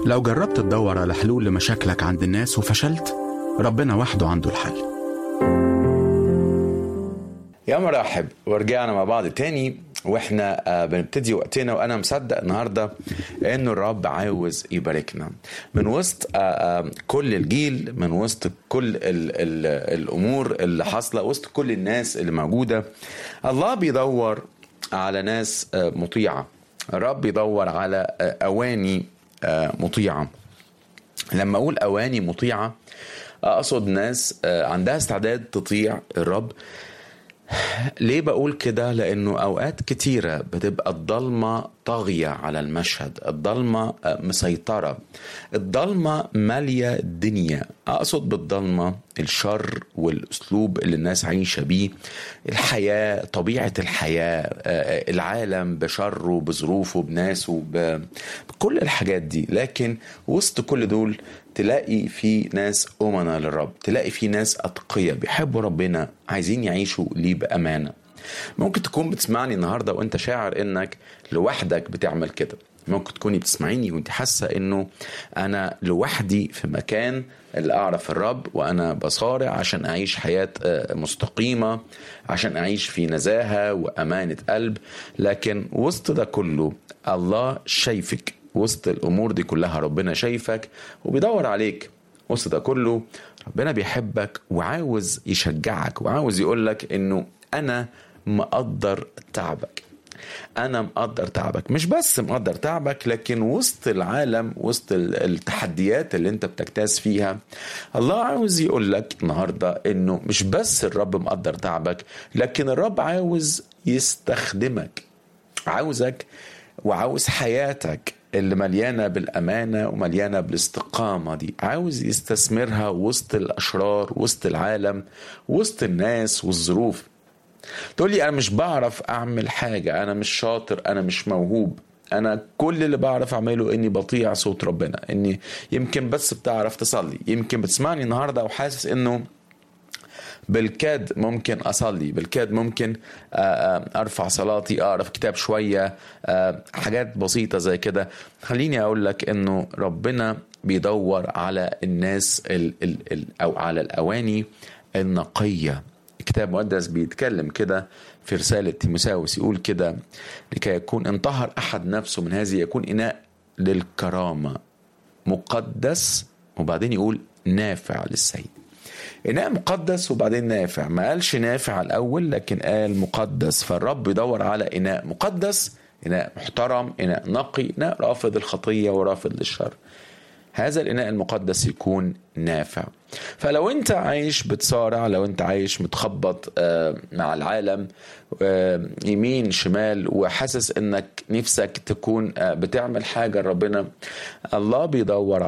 لو جربت تدور على حلول لمشاكلك عند الناس وفشلت ربنا وحده عنده الحل يا مرحب ورجعنا مع بعض تاني واحنا آه، بنبتدي وقتنا وانا مصدق النهارده ان الرب عاوز يباركنا من وسط آه، آه، كل الجيل من وسط كل ال ال الامور اللي حاصله وسط كل الناس اللي موجوده الله بيدور على ناس آه، مطيعه الرب بيدور على آه، اواني آه، مطيعه لما اقول اواني مطيعه اقصد ناس آه، عندها استعداد تطيع الرب ليه بقول كده لانه اوقات كتيره بتبقى الضلمه طاغيه على المشهد الضلمه آه، مسيطره الضلمه ماليه الدنيا اقصد بالضلمه الشر والاسلوب اللي الناس عايشه بيه الحياه طبيعه الحياه آه، العالم بشره بظروفه بناسه ب- بكل الحاجات دي لكن وسط كل دول تلاقي في ناس أمنا للرب تلاقي في ناس أتقياء بيحبوا ربنا عايزين يعيشوا ليه بأمانة ممكن تكون بتسمعني النهاردة وانت شاعر انك لوحدك بتعمل كده ممكن تكوني بتسمعيني وانت حاسة انه انا لوحدي في مكان اللي اعرف الرب وانا بصارع عشان اعيش حياة آه، مستقيمة عشان اعيش في نزاهة وامانة قلب لكن وسط ده كله الله شايفك وسط الامور دي كلها ربنا شايفك وبيدور عليك وسط ده كله ربنا بيحبك وعاوز يشجعك وعاوز يقولك انه انا مقدر تعبك انا مقدر تعبك مش بس مقدر تعبك لكن وسط العالم وسط ال- التحديات اللي انت بتجتاز فيها الله عاوز يقول لك النهارده انه مش بس الرب مقدر تعبك لكن الرب عاوز يستخدمك عاوزك وعاوز حياتك اللي مليانة بالأمانة ومليانة بالاستقامة دي عاوز يستثمرها وسط الأشرار وسط العالم وسط الناس والظروف تقول لي أنا مش بعرف أعمل حاجة أنا مش شاطر أنا مش موهوب أنا كل اللي بعرف أعمله إني بطيع صوت ربنا إني يمكن بس بتعرف تصلي يمكن بتسمعني النهاردة وحاسس إنه بالكاد ممكن اصلي بالكاد ممكن آه، آه، ارفع صلاتي اقرا في كتاب شويه آه، حاجات بسيطه زي كده خليني اقول لك انه ربنا بيدور على الناس ال ال ال او على الاواني النقيه الكتاب المقدس بيتكلم كده في رسالة تيموساوس يقول كده لكي يكون انطهر أحد نفسه من هذه يكون إناء للكرامة مقدس وبعدين يقول نافع للسيد إناء مقدس وبعدين نافع ما قالش نافع الأول لكن قال مقدس فالرب يدور على إناء مقدس إناء محترم إناء نقي إناء رافض الخطية ورافض للشر هذا الإناء المقدس يكون نافع فلو أنت عايش بتصارع لو أنت عايش متخبط آه، مع العالم آه، يمين شمال وحاسس أنك نفسك تكون آه، بتعمل حاجة ربنا الله بيدور